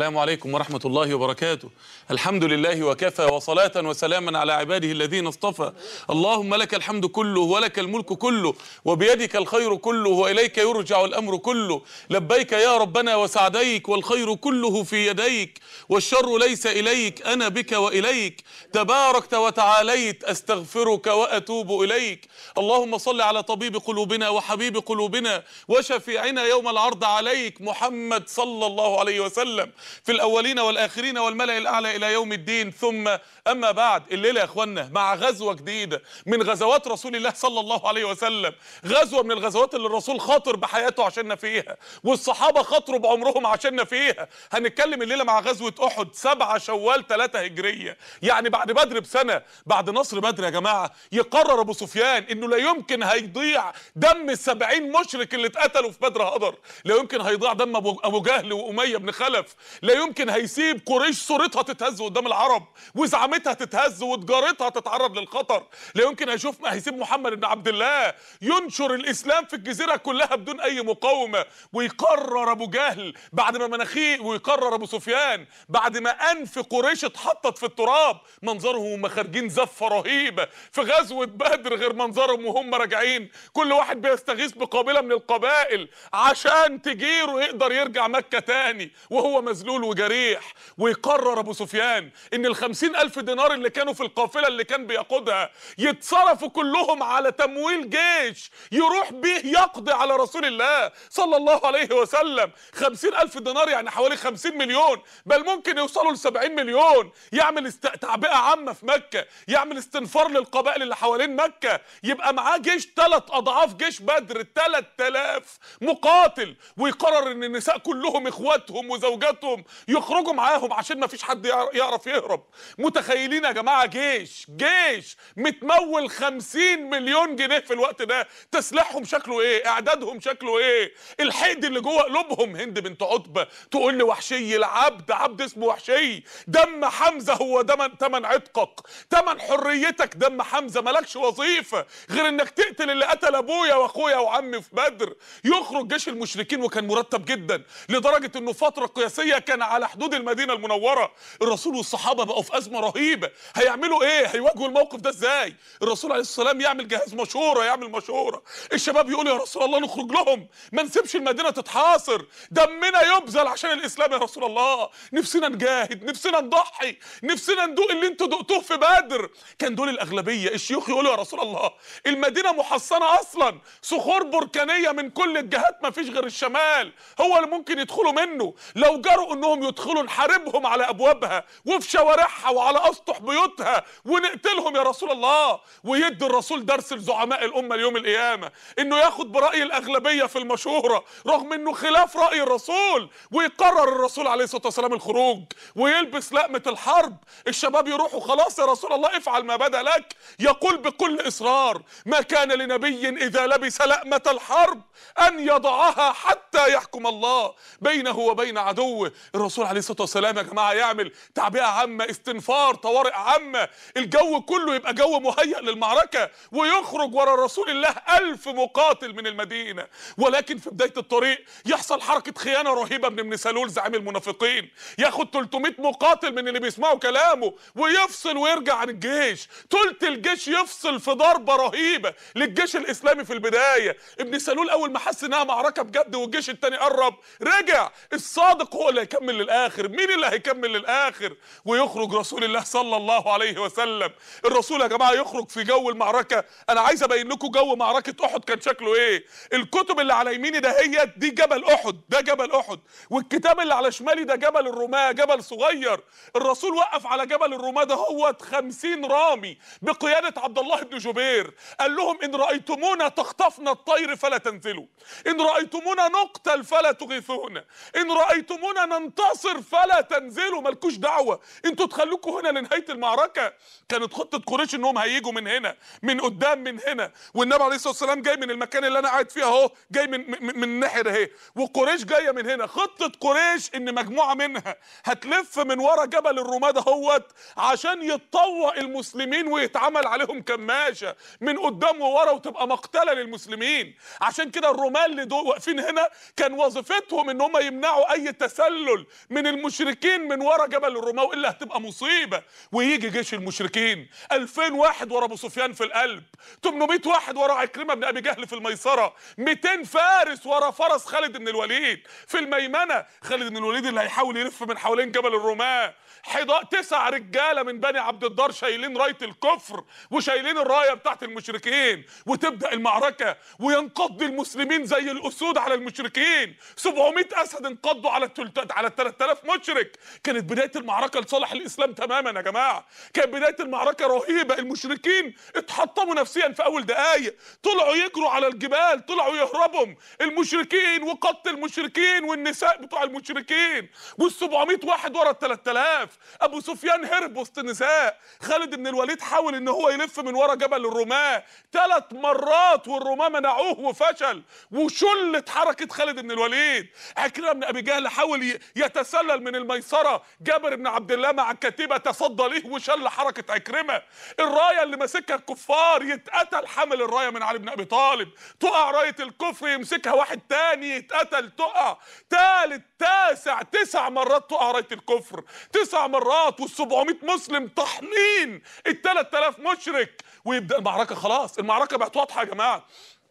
السلام عليكم ورحمة الله وبركاته الحمد لله وكفى وصلاة وسلاما على عباده الذين اصطفى اللهم لك الحمد كله ولك الملك كله وبيدك الخير كله وإليك يرجع الأمر كله لبيك يا ربنا وسعديك والخير كله في يديك والشر ليس إليك أنا بك وإليك تباركت وتعاليت أستغفرك وأتوب إليك اللهم صل على طبيب قلوبنا وحبيب قلوبنا وشفيعنا يوم العرض عليك محمد صلى الله عليه وسلم في الأولين والآخرين والملأ الأعلى إلى يوم الدين ثم أما بعد الليلة يا أخوانا مع غزوة جديدة من غزوات رسول الله صلى الله عليه وسلم غزوة من الغزوات اللي الرسول خاطر بحياته عشاننا فيها والصحابة خاطروا بعمرهم عشاننا فيها هنتكلم الليلة مع غزوة أحد سبعة شوال ثلاثة هجرية يعني بعد بدر بسنة بعد نصر بدر يا جماعة يقرر أبو سفيان إنه لا يمكن هيضيع دم السبعين مشرك اللي اتقتلوا في بدر هدر لا يمكن هيضيع دم أبو أبو جهل وأمية بن خلف لا يمكن هيسيب قريش صورتها تتهز قدام العرب وزعمتها تتهز وتجارتها تتعرض للخطر لا يمكن هيشوف هيسيب محمد بن عبد الله ينشر الإسلام في الجزيرة كلها بدون أي مقاومة ويقرر أبو جهل بعد ما مناخيه ويقرر أبو سفيان بعد ما أنف قريش اتحطت في التراب منظرهم وهم خارجين زفة رهيبة في غزوة بدر غير منظرهم وهم راجعين كل واحد بيستغيث بقابلة من القبائل عشان تجيره يقدر يرجع مكة تاني وهو مذلول وجريح ويقرر أبو سفيان إن الخمسين ألف دينار اللي كانوا في القافلة اللي كان بيقودها يتصرفوا كلهم على تمويل جيش يروح بيه يقضي على رسول الله صلى الله عليه وسلم خمسين ألف دينار يعني حوالي خمسين مليون بل ممكن يوصلوا لسبعين مليون يعمل است... تعبئة عامة في مكة يعمل استنفار للقبائل اللي حوالين مكة يبقى معاه جيش ثلاث أضعاف جيش بدر ثلاث آلاف مقاتل ويقرر إن النساء كلهم إخواتهم وزوجاتهم يخرجوا معاهم عشان ما فيش حد يعر- يعرف يهرب متخيلين يا جماعة جيش جيش متمول خمسين مليون جنيه في الوقت ده تسليحهم شكله ايه اعدادهم شكله ايه الحقد اللي جوه قلوبهم هند بنت عتبة تقول لي وحشي العبد عبد اسمه وحشي دم حمزة هو دم تمن عتقك تمن حريتك دم حمزة مالكش وظيفة غير انك تقتل اللي قتل ابويا واخويا وعمي في بدر يخرج جيش المشركين وكان مرتب جدا لدرجة انه فترة قياسية كان على حدود المدينة المنورة الرسول والصحابة بقوا في ازمة رهيبة هيعملوا ايه هيواجهوا الموقف ده ازاي الرسول عليه الصلاة والسلام يعمل جهاز مشورة يعمل مشورة الشباب يقولوا يا رسول الله نخرج لهم ما نسيبش المدينة تتحاصر دمنا يبذل عشان الاسلام يا رسول الله نفسنا نجاهد نفسنا نضحي نفسنا ندوق اللي انتوا دقتوه في بدر كان دول الاغلبية الشيوخ يقولوا يا رسول الله المدينة محصنة اصلا صخور بركانية من كل الجهات ما فيش غير الشمال هو اللي ممكن يدخلوا منه لو جروا انهم يدخلوا نحاربهم على ابوابها وفي شوارعها وعلى اسطح بيوتها ونقتلهم يا رسول الله ويدي الرسول درس لزعماء الامه اليوم القيامه انه ياخد براي الاغلبيه في المشوره رغم انه خلاف راي الرسول ويقرر الرسول عليه الصلاه والسلام الخروج ويلبس لقمه الحرب الشباب يروحوا خلاص يا رسول الله افعل ما بدا لك يقول بكل اصرار ما كان لنبي اذا لبس لقمه الحرب ان يضعها حتى يحكم الله بينه وبين عدوه الرسول عليه الصلاه والسلام يا جماعه يعمل تعبئه عامه استنفار طوارئ عامه الجو كله يبقى جو مهيأ للمعركه ويخرج ورا رسول الله ألف مقاتل من المدينه ولكن في بدايه الطريق يحصل حركه خيانه رهيبه من ابن سلول زعيم المنافقين ياخد 300 مقاتل من اللي بيسمعوا كلامه ويفصل ويرجع عن الجيش تلت الجيش يفصل في ضربه رهيبه للجيش الاسلامي في البدايه ابن سلول اول ما حس انها معركه بجد والجيش التاني قرب رجع الصادق هو اللي هيكمل للاخر مين اللي هيكمل للاخر ويخرج رسول الله صلى الله عليه وسلم الرسول يا جماعه يخرج في جو المعركه انا عايز ابين لكم جو معركه احد كان شكله ايه الكتب اللي على يميني ده هي دي جبل احد ده جبل احد والكتاب اللي على شمالي ده جبل الرماه جبل صغير الرسول وقف على جبل الرماه ده هو 50 رامي بقياده عبد الله بن جبير قال لهم ان رايتمونا تخطفنا الطير فلا تنزلوا ان رايتمونا نقتل فلا تغيثونا ان رايتمونا ننتصر فلا تنزلوا مالكوش دعوه انتوا تخلوكوا هنا لنهايه المعركه كانت خطه قريش انهم هيجوا من هنا من قدام من هنا والنبي عليه الصلاه والسلام جاي من المكان اللي انا قاعد فيه اهو جاي من من, من الناحيه ده اهي وقريش جايه من هنا خطه قريش ان مجموعه منها هتلف من ورا جبل الرماه دهوت عشان يتطوق المسلمين ويتعمل عليهم كماشه من قدام وورا وتبقى مقتله للمسلمين عشان كده الرماه اللي دول واقفين هنا كان وظيفتهم ان هم يمنعوا اي تسلل دول من المشركين من ورا جبل الرماة والا هتبقى مصيبه ويجي جيش المشركين 2000 واحد ورا ابو سفيان في القلب 800 واحد ورا عكرمه بن ابي جهل في الميسره 200 فارس ورا فرس خالد بن الوليد في الميمنه خالد بن الوليد اللي هيحاول يلف من حوالين جبل الرماة حضاء تسع رجاله من بني عبد الدار شايلين رايه الكفر وشايلين الرايه بتاعت المشركين وتبدا المعركه وينقض المسلمين زي الاسود على المشركين 700 اسد انقضوا على التلت... على 3000 مشرك كانت بدايه المعركه لصالح الاسلام تماما يا جماعه كانت بدايه المعركه رهيبه المشركين اتحطموا نفسيا في اول دقائق طلعوا يجروا على الجبال طلعوا يهربوا المشركين وقتل المشركين والنساء بتوع المشركين وال700 واحد ورا ال 3000 ابو سفيان هرب وسط النساء خالد بن الوليد حاول ان هو يلف من ورا جبل الرماة ثلاث مرات والرماة منعوه وفشل وشلت حركة خالد بن الوليد عكرمة بن ابي جهل حاول ي- يتسلل من الميسرة جابر بن عبد الله مع الكتيبة تصدى ليه وشل حركة عكرمة الراية اللي ماسكها الكفار يتقتل حامل الراية من علي بن ابي طالب تقع راية الكفر يمسكها واحد تاني يتقتل تقع تالت تاسع تسع مرات تقع راية الكفر تسع مرات وال700 مسلم طحنين ال 3000 مشرك ويبدا المعركه خلاص المعركه بقت واضحه يا جماعه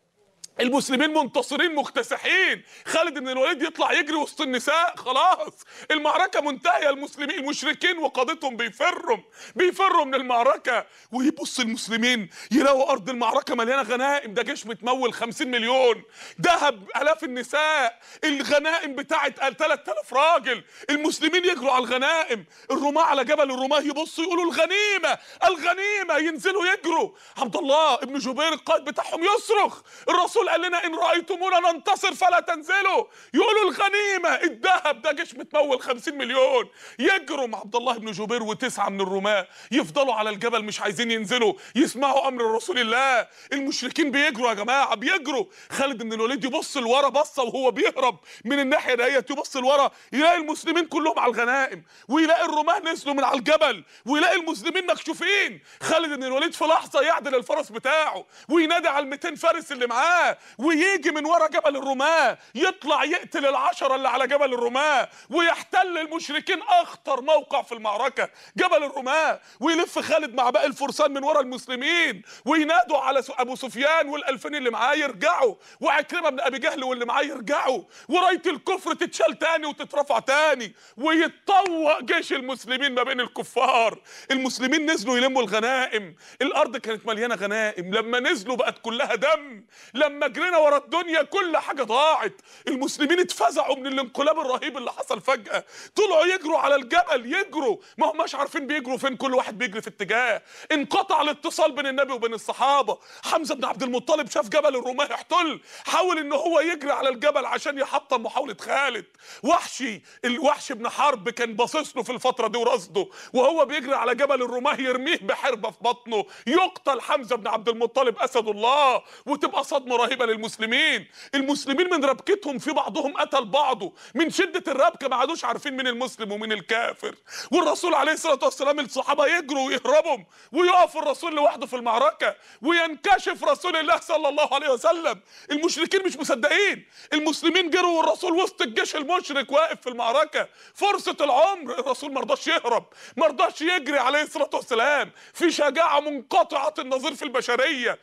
المسلمين منتصرين مكتسحين خالد بن الوليد يطلع يجري وسط النساء خلاص المعركة منتهية المسلمين المشركين وقادتهم بيفروا بيفروا من المعركة ويبص المسلمين يلاقوا أرض المعركة مليانة غنائم ده جيش متمول 50 مليون ذهب آلاف النساء الغنائم بتاعت 3000 راجل المسلمين يجروا على الغنائم الرماة على جبل الرماة يبصوا يقولوا الغنيمة الغنيمة ينزلوا يجروا عبد الله ابن جبير القائد بتاعهم يصرخ الرسول قال لنا ان رايتمونا ننتصر فلا تنزلوا يقولوا الغنيمه الذهب ده جيش متمول 50 مليون يجروا مع عبد الله بن جبير وتسعه من الرماه يفضلوا على الجبل مش عايزين ينزلوا يسمعوا امر رسول الله المشركين بيجروا يا جماعه بيجروا خالد بن الوليد يبص لورا بصه وهو بيهرب من الناحيه ديت يبص لورا يلاقي المسلمين كلهم على الغنائم ويلاقي الرماه نزلوا من على الجبل ويلاقي المسلمين مكشوفين خالد بن الوليد في لحظه يعدل الفرس بتاعه وينادي على ال 200 فارس اللي معاه ويجي من ورا جبل الرماة يطلع يقتل العشرة اللي على جبل الرماة ويحتل المشركين أخطر موقع في المعركة جبل الرماة ويلف خالد مع باقي الفرسان من ورا المسلمين وينادوا على س- أبو سفيان والألفين اللي معاه يرجعوا وعكرمة بن أبي جهل واللي معاه يرجعوا وراية الكفر تتشال تاني وتترفع تاني ويتطوق جيش المسلمين ما بين الكفار المسلمين نزلوا يلموا الغنائم الأرض كانت مليانة غنائم لما نزلوا بقت كلها دم لما جرينا ورا الدنيا كل حاجه ضاعت المسلمين اتفزعوا من الانقلاب الرهيب اللي حصل فجاه طلعوا يجروا على الجبل يجروا ما هماش عارفين بيجروا فين كل واحد بيجري في اتجاه انقطع الاتصال بين النبي وبين الصحابه حمزه بن عبد المطلب شاف جبل الرماه يحتل حاول ان هو يجري على الجبل عشان يحطم محاوله خالد وحشي الوحش بن حرب كان باصص له في الفتره دي ورصده وهو بيجري على جبل الرماه يرميه بحربه في بطنه يقتل حمزه بن عبد المطلب اسد الله وتبقى صدمه رهيبه للمسلمين المسلمين من ربكتهم في بعضهم قتل بعضه من شده الربكه ما عادوش عارفين مين المسلم ومين الكافر والرسول عليه الصلاه والسلام الصحابه يجروا ويهربوا ويقف الرسول لوحده في المعركه وينكشف رسول الله صلى الله عليه وسلم المشركين مش مصدقين المسلمين جروا والرسول وسط الجيش المشرك واقف في المعركه فرصه العمر الرسول ما رضاش يهرب ما رضاش يجري عليه الصلاه والسلام في شجاعه منقطعه النظير في البشريه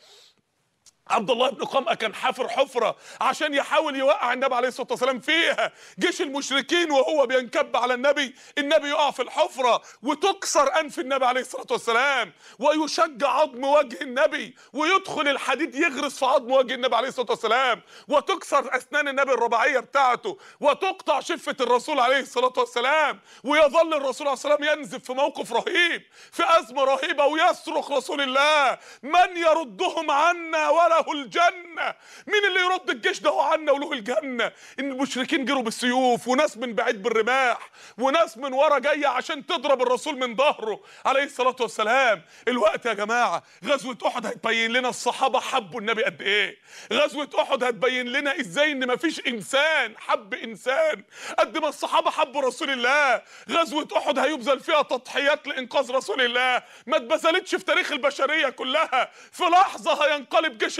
عبد الله بن قمأة كان حافر حفرة عشان يحاول يوقع النبي عليه الصلاة والسلام فيها جيش المشركين وهو بينكب على النبي النبي يقع في الحفرة وتكسر أنف النبي عليه الصلاة والسلام ويشج عظم وجه النبي ويدخل الحديد يغرس في عظم وجه النبي عليه الصلاة والسلام وتكسر أسنان النبي الرباعية بتاعته وتقطع شفة الرسول عليه الصلاة والسلام ويظل الرسول عليه الصلاة والسلام ينزف في موقف رهيب في أزمة رهيبة ويصرخ رسول الله من يردهم عنا وله الجنة مين اللي يرد الجيش ده عنا وله الجنة إن المشركين جروا بالسيوف وناس من بعيد بالرماح وناس من ورا جاية عشان تضرب الرسول من ظهره عليه الصلاة والسلام الوقت يا جماعة غزوة أحد هتبين لنا الصحابة حبوا النبي قد إيه غزوة أحد هتبين لنا إزاي إن مفيش إنسان حب إنسان قد ما الصحابة حبوا رسول الله غزوة أحد هيبذل فيها تضحيات لإنقاذ رسول الله ما اتبذلتش في تاريخ البشرية كلها في لحظة هينقلب جيش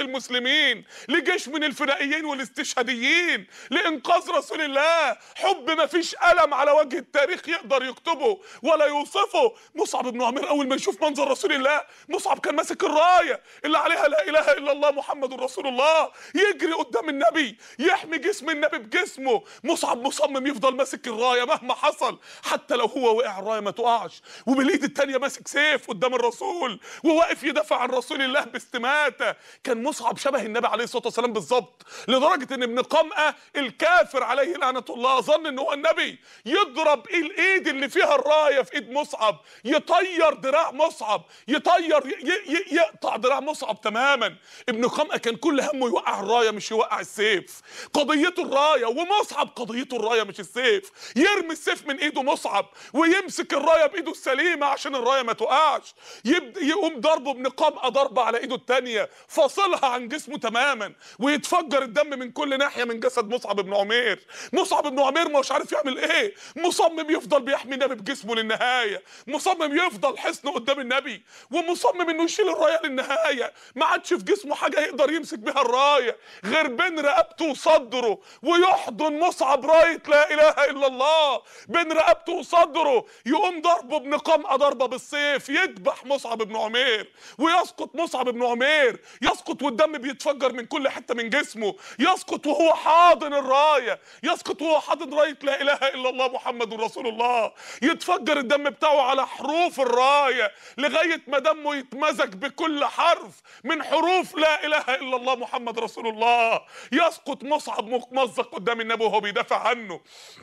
المسلمين لجيش من الفدائيين والاستشهاديين لانقاذ رسول الله حب ما فيش قلم على وجه التاريخ يقدر يكتبه ولا يوصفه مصعب بن عمير اول ما يشوف منظر رسول الله مصعب كان ماسك الرايه اللي عليها لا اله الا الله محمد رسول الله يجري قدام النبي يحمي جسم النبي بجسمه مصعب مصمم يفضل ماسك الرايه مهما حصل حتى لو هو وقع الرايه ما تقعش وبالايد التانيه ماسك سيف قدام الرسول وواقف يدافع عن رسول الله باستماته كان مصعب شبه النبي عليه الصلاه والسلام بالظبط لدرجه ان ابن قمأه الكافر عليه لعنه الله ظن ان هو النبي يضرب الايد اللي فيها الرايه في ايد مصعب يطير دراع مصعب يطير ي- ي- يقطع دراع مصعب تماما ابن قمأه كان كل همه يوقع الرايه مش يوقع السيف قضيته الرايه ومصعب قضيته الرايه مش السيف يرمي السيف من ايده مصعب ويمسك الرايه بايده السليمه عشان الرايه ما تقعش يبدا يقوم ضربه ابن قمأه ضربه على ايده التانيه فاصلها عن جسمه تماما ويتفجر الدم من كل ناحيه من جسد مصعب بن عمير مصعب بن عمير مش عارف يعمل ايه مصمم يفضل بيحمي النبي بجسمه للنهايه مصمم يفضل حصن قدام النبي ومصمم انه يشيل الرايه للنهايه ما عادش في جسمه حاجه يقدر يمسك بيها الرايه غير بين رقبته وصدره ويحضن مصعب رايه لا اله الا الله بين رقبته وصدره يقوم ضربه ابن قمأه ضربه بالسيف يذبح مصعب بن عمير ويسقط مصعب بن عمير يسقط والدم بيتفجر من كل حته من جسمه يسقط وهو حاضن الرايه يسقط وهو حاضن رايه لا اله الا الله محمد رسول الله يتفجر الدم بتاعه على حروف الرايه لغايه ما دمه يتمزج بكل حرف من حروف لا اله الا الله محمد رسول الله يسقط مصعب ممزق قدام النبي وهو بيدافع عنه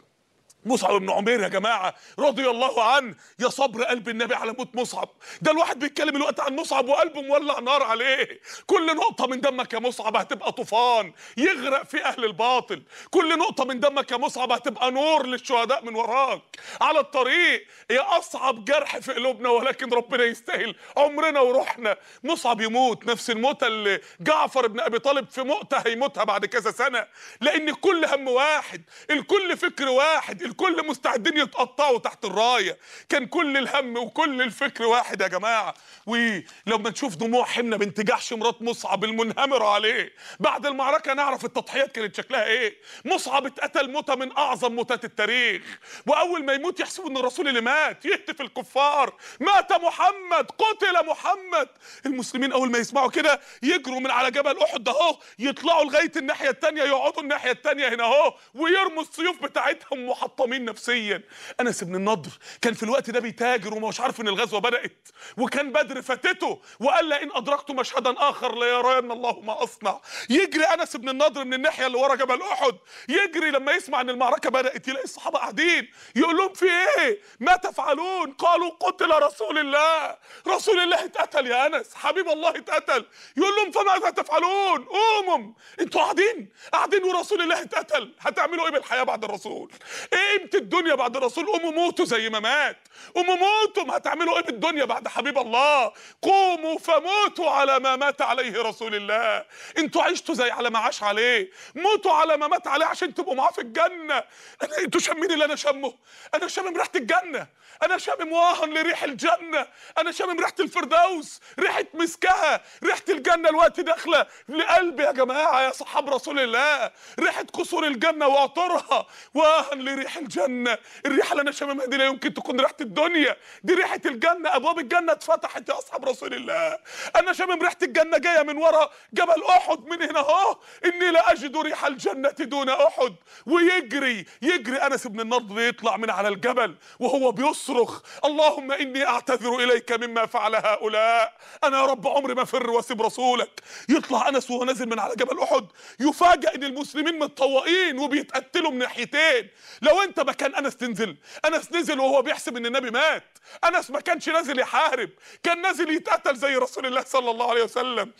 مصعب بن عمير يا جماعه رضي الله عنه يا صبر قلب النبي على موت مصعب ده الواحد بيتكلم الوقت عن مصعب وقلبه مولع نار عليه كل نقطه من دمك يا مصعب هتبقى طوفان يغرق في اهل الباطل كل نقطه من دمك يا مصعب هتبقى نور للشهداء من وراك على الطريق يا اصعب جرح في قلوبنا ولكن ربنا يستاهل عمرنا وروحنا مصعب يموت نفس الموتة اللي جعفر بن ابي طالب في مؤتة هيموتها بعد كذا سنه لان كل هم واحد الكل فكر واحد الكل مستعدين يتقطعوا تحت الرايه كان كل الهم وكل الفكر واحد يا جماعه ولما نشوف دموع حمنه بنت جحش مرات مصعب المنهمره عليه بعد المعركه نعرف التضحيات كانت شكلها ايه مصعب اتقتل موته من اعظم موتات التاريخ واول ما يموت يحسب ان الرسول اللي مات يهتف الكفار مات محمد قتل محمد المسلمين اول ما يسمعوا كده يجروا من على جبل احد ده اهو يطلعوا لغايه الناحيه التانيه يقعدوا الناحيه التانيه هنا اهو ويرموا السيوف بتاعتهم محطمين نفسيا انس بن النضر كان في الوقت ده بيتاجر ومش عارف ان الغزوه بدات وكان بدر فاتته وقال لئن ادركت مشهدا اخر ليرين الله ما اصنع يجري انس بن النضر من الناحيه اللي ورا جبل احد يجري لما يسمع ان المعركه بدات يلاقي الصحابه قاعدين يقول لهم في ايه ما تفعلون قالوا قتل رسول الله رسول الله اتقتل يا انس حبيب الله اتقتل يقول لهم فماذا تفعلون قوموا انتوا قاعدين قاعدين ورسول الله اتقتل هتعملوا ايه بالحياه بعد الرسول ايه قيمه الدنيا بعد الرسول قوموا موتوا زي ما مات قوموا موتوا هتعملوا ايه بالدنيا بعد حبيب الله قوموا فموتوا على ما مات عليه رسول الله انتوا عشتوا زي على ما عاش عليه موتوا على ما مات عليه عشان تبقوا معاه في الجنه أنا انتوا شامين اللي انا شامه انا شامم ريحه الجنه انا شامم واهن لريح الجنه انا شامم ريحه الفردوس ريحه مسكها ريحه الجنه الوقت داخله لقلبي يا جماعه يا صحاب رسول الله ريحه قصور الجنه وعطرها واهن لريح الجنه الريحه اللي انا شاممها دي لا يمكن تكون ريحه الدنيا دي ريحه الجنه ابواب الجنه اتفتحت يا اصحاب رسول الله انا شامم ريحه الجنه جايه من ورا جبل احد من هنا اهو اني لا اجد ريح الجنه دون احد ويجري يجري انس بن النضر يطلع من على الجبل وهو بيصرخ اللهم اني اعتذر اليك مما فعل هؤلاء انا يا رب عمري ما فر واسيب رسولك يطلع انس وهو نازل من على جبل احد يفاجئ ان المسلمين متطوقين وبيتقتلوا من ناحيتين لو انت مكان انس تنزل انس نزل وهو بيحسب ان النبي مات انس ما كانش نازل يحارب كان نازل يتقتل زي رسول الله صلى الله عليه وسلم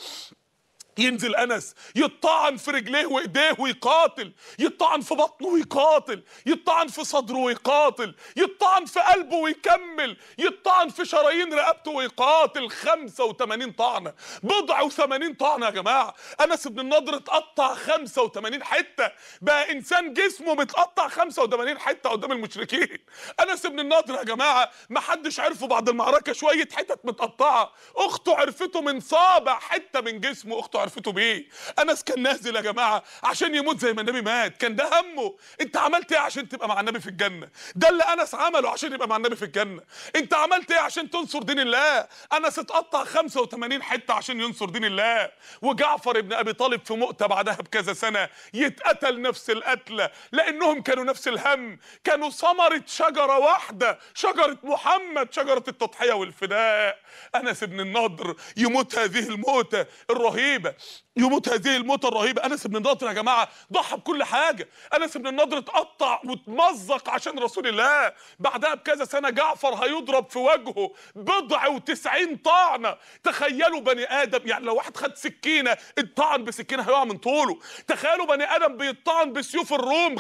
ينزل انس يطعن في رجليه وايديه ويقاتل يطعن في بطنه ويقاتل يطعن في صدره ويقاتل يطعن في قلبه ويكمل يطعن في شرايين رقبته ويقاتل 85 طعنه بضع و80 طعنه يا جماعه انس بن النضر اتقطع 85 حته بقى انسان جسمه متقطع 85 حته قدام المشركين انس بن النضر يا جماعه ما حدش عرفه بعد المعركه شويه حتت متقطعه اخته عرفته من صابع حته من جسمه اخته وعرفته بيه انس كان نازل يا جماعه عشان يموت زي ما النبي مات كان ده همه انت عملت ايه عشان تبقى مع النبي في الجنه ده اللي انس عمله عشان يبقى مع النبي في الجنه انت عملت ايه عشان تنصر دين الله انس اتقطع 85 حته عشان ينصر دين الله وجعفر ابن ابي طالب في مؤتة بعدها بكذا سنه يتقتل نفس القتله لانهم كانوا نفس الهم كانوا ثمره شجره واحده شجره محمد شجره التضحيه والفداء انس بن النضر يموت هذه الموتة الرهيبة يموت هذه الموتة الرهيبة انس بن النضر يا جماعة ضحى بكل حاجة انس بن النضر اتقطع واتمزق عشان رسول الله بعدها بكذا سنة جعفر هيضرب في وجهه بضع وتسعين طعنة تخيلوا بني ادم يعني لو واحد خد سكينة اتطعن بسكينة هيقع من طوله تخيلوا بني ادم بيطعن بسيوف الروم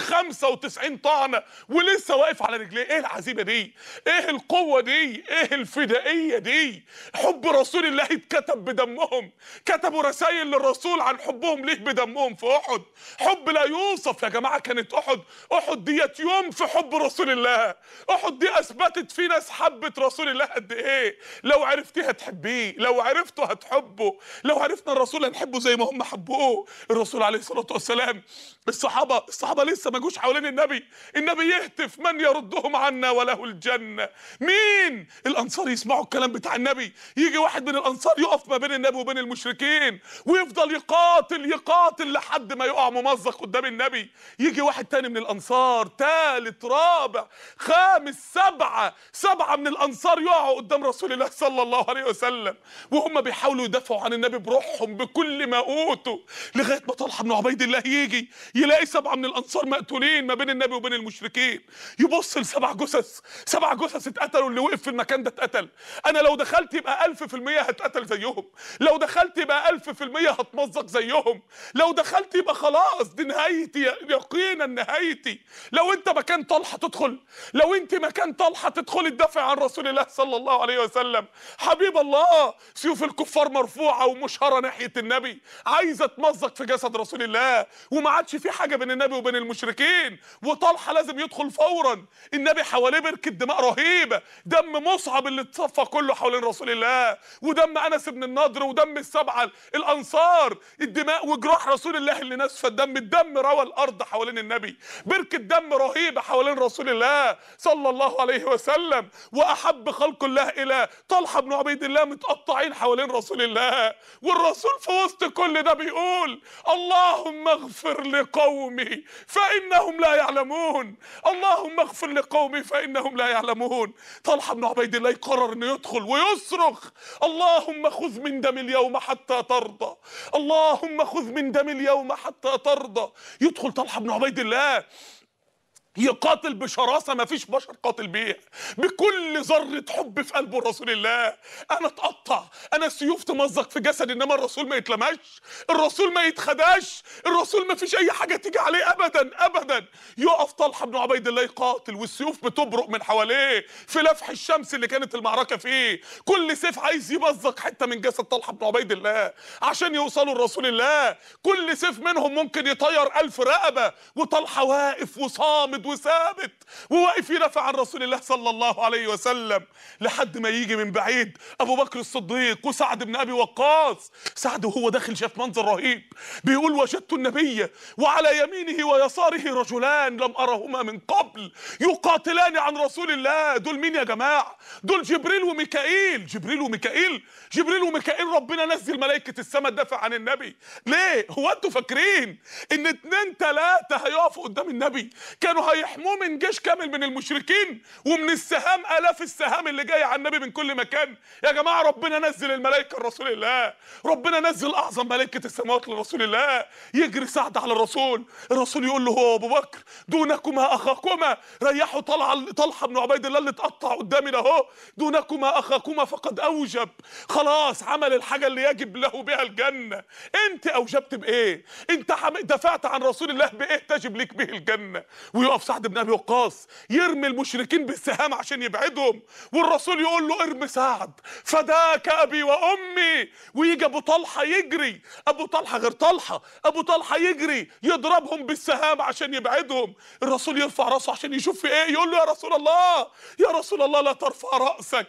95 طعنة ولسه واقف على رجليه ايه العزيمة دي ايه القوة دي ايه الفدائية دي حب رسول الله اتكتب بدمهم كتبوا رسائل للرسول عن حبهم ليه بدمهم في احد حب لا يوصف يا جماعه كانت احد احد ديت يوم في حب رسول الله احد دي اثبتت في ناس حبت رسول الله قد ايه لو عرفتيه هتحبيه لو عرفته هتحبه لو عرفنا الرسول هنحبه زي ما هم حبوه الرسول عليه الصلاه والسلام الصحابه الصحابه لسه ما جوش حوالين النبي النبي يهتف من يردهم عنا وله الجنه مين الانصار يسمعوا الكلام بتاع النبي يجي واحد من الانصار يقف ما بين النبي وبين المشركين ويفضل يقاتل يقاتل لحد ما يقع ممزق قدام النبي يجي واحد تاني من الانصار تالت رابع خامس سبعة سبعة من الانصار يقعوا قدام رسول الله صلى الله عليه وسلم وهم بيحاولوا يدافعوا عن النبي بروحهم بكل ما اوتوا لغاية ما طلحة بن عبيد الله يجي يلاقي سبعة من الانصار مقتولين ما بين النبي وبين المشركين يبص لسبع جثث سبع جثث اتقتلوا اللي وقف في المكان ده اتقتل انا لو دخلت يبقى ألف في المية هتقتل زيهم لو دخلت يبقى ألف في المية هتمزق زيهم لو دخلت يبقى خلاص دي نهايتي يقينا نهايتي لو انت مكان طلحة تدخل لو انت مكان طلحة تدخل تدافع عن رسول الله صلى الله عليه وسلم حبيب الله سيوف الكفار مرفوعة ومشهرة ناحية النبي عايزة تمزق في جسد رسول الله وما عادش في حاجة بين النبي وبين المشركين وطلحة لازم يدخل فورا النبي حواليه بركة دماء رهيبة دم مصعب اللي اتصفى كله حوالين رسول الله ودم انس بن النضر ودم السبعه الانصار الدماء وجراح رسول الله اللي نسفى الدم الدم روى الارض حوالين النبي بركه دم رهيبه حوالين رسول الله صلى الله عليه وسلم واحب خلق الله الى طلحه بن عبيد الله متقطعين حوالين رسول الله والرسول في وسط كل ده بيقول اللهم اغفر لقومي فانهم لا يعلمون اللهم اغفر لقومي فانهم لا يعلمون طلحه بن عبيد الله يقرر انه يدخل ويصرخ اللهم خذ من دم اليوم حتى ترضى اللهم خذ من دم اليوم حتى ترضى يدخل طلحه بن عبيد الله يقاتل بشراسة ما فيش بشر قاتل بيها بكل ذرة حب في قلبه رسول الله أنا اتقطع أنا السيوف تمزق في جسد إنما الرسول ما يتلمش الرسول ما يتخداش الرسول ما فيش أي حاجة تيجي عليه أبدا أبدا يقف طلحة بن عبيد الله يقاتل والسيوف بتبرق من حواليه في لفح الشمس اللي كانت المعركة فيه كل سيف عايز يمزق حتة من جسد طلحة بن عبيد الله عشان يوصلوا لرسول الله كل سيف منهم ممكن يطير ألف رقبة وطلحة واقف وصامد وثابت وواقف يدافع عن رسول الله صلى الله عليه وسلم لحد ما يجي من بعيد ابو بكر الصديق وسعد بن ابي وقاص سعد وهو داخل شاف منظر رهيب بيقول وجدت النبي وعلى يمينه ويساره رجلان لم ارهما من قبل يقاتلان عن رسول الله دول مين يا جماعه دول جبريل وميكائيل جبريل وميكائيل جبريل وميكائيل ربنا نزل ملائكه السماء تدافع عن النبي ليه هو انتوا فاكرين ان اتنين تلاته هيقفوا قدام النبي كانوا هيحموه من جيش كامل من المشركين ومن السهام الاف السهام اللي جايه على النبي من كل مكان يا جماعه ربنا نزل الملائكه لرسول الله ربنا نزل اعظم ملائكه السماوات لرسول الله يجري سعد على الرسول الرسول يقول له هو ابو بكر دونكما اخاكما ريحوا طلحه طلحه بن عبيد الله اللي اتقطع قدامنا اهو دونكما اخاكما فقد اوجب خلاص عمل الحاجه اللي يجب له بها الجنه انت اوجبت بايه انت حم... دفعت عن رسول الله بايه تجب لك به الجنه ويقف يقف سعد بن ابي وقاص يرمي المشركين بالسهام عشان يبعدهم والرسول يقول له ارمي سعد فداك ابي وامي ويجي ابو طلحه يجري ابو طلحه غير طلحه ابو طلحه يجري يضربهم بالسهام عشان يبعدهم الرسول يرفع راسه عشان يشوف في ايه يقول له يا رسول الله يا رسول الله لا ترفع راسك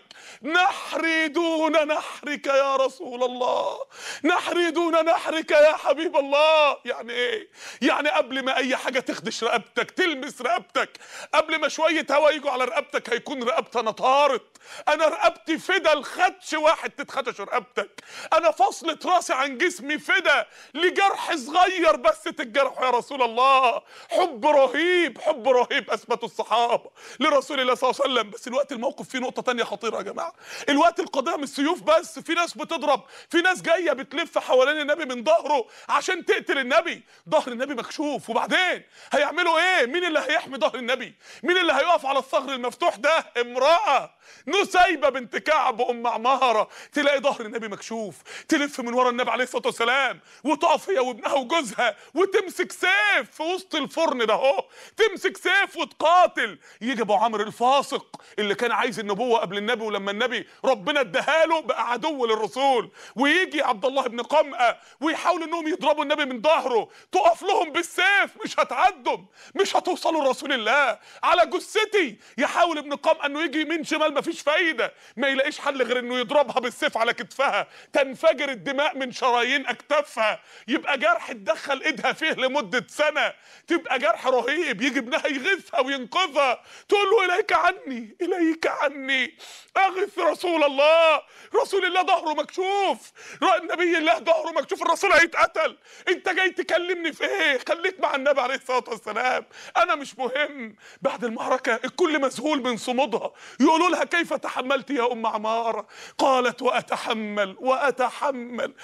نحري دون نحرك يا رسول الله نحري دون نحرك يا حبيب الله يعني ايه يعني قبل ما اي حاجه تخدش رقبتك تلمس رقبتك قبل ما شويه هوا يجوا على رقبتك هيكون رقبتنا طارت انا رقبتي فدا الخدش واحد تتخدش رقبتك انا فصلة راسي عن جسمي فدا لجرح صغير بس تتجرح يا رسول الله حب رهيب حب رهيب اثبته الصحابه لرسول الله صلى الله عليه وسلم بس الوقت الموقف فيه نقطه تانية خطيره يا جماعه الوقت القضيه مش سيوف بس في ناس بتضرب في ناس جايه بتلف حوالين النبي من ظهره عشان تقتل النبي ظهر النبي مكشوف وبعدين هيعملوا ايه مين اللي هيحمي ظهر النبي مين اللي هيقف على الثغر المفتوح ده امراه نسيبه بنت كعب ام عماره تلاقي ظهر النبي مكشوف تلف من ورا النبي عليه الصلاه والسلام وتقف هي وابنها وجوزها وتمسك سيف في وسط الفرن ده اهو تمسك سيف وتقاتل يجي ابو عمرو الفاسق اللي كان عايز النبوه قبل النبي ولما النبي ربنا اداها له بقى عدو للرسول ويجي عبد الله بن قمأه ويحاول انهم يضربوا النبي من ظهره تقف لهم بالسيف مش هتعدوا مش هتوصلوا لرسول الله على جثتي يحاول ابن قمأه انه يجي يمين شمال مفيش فايده ما يلاقيش حل غير انه يضربها بالسيف على كتفها تنفجر الدماء من شرايين اكتافها يبقى جرح تدخل ايدها فيه لمده سنه تبقى جرح رهيب يجي ابنها يغيثها وينقذها تقول له اليك عني اليك عني اغث رسول الله رسول الله ظهره مكشوف النبي الله ظهره مكشوف الرسول هيتقتل انت جاي تكلمني في ايه خليك مع النبي عليه الصلاه والسلام انا مش مهم بعد المعركه الكل مذهول من صمودها يقولوا لها كيف تحملت يا ام عماره قالت واتحمل واتحمل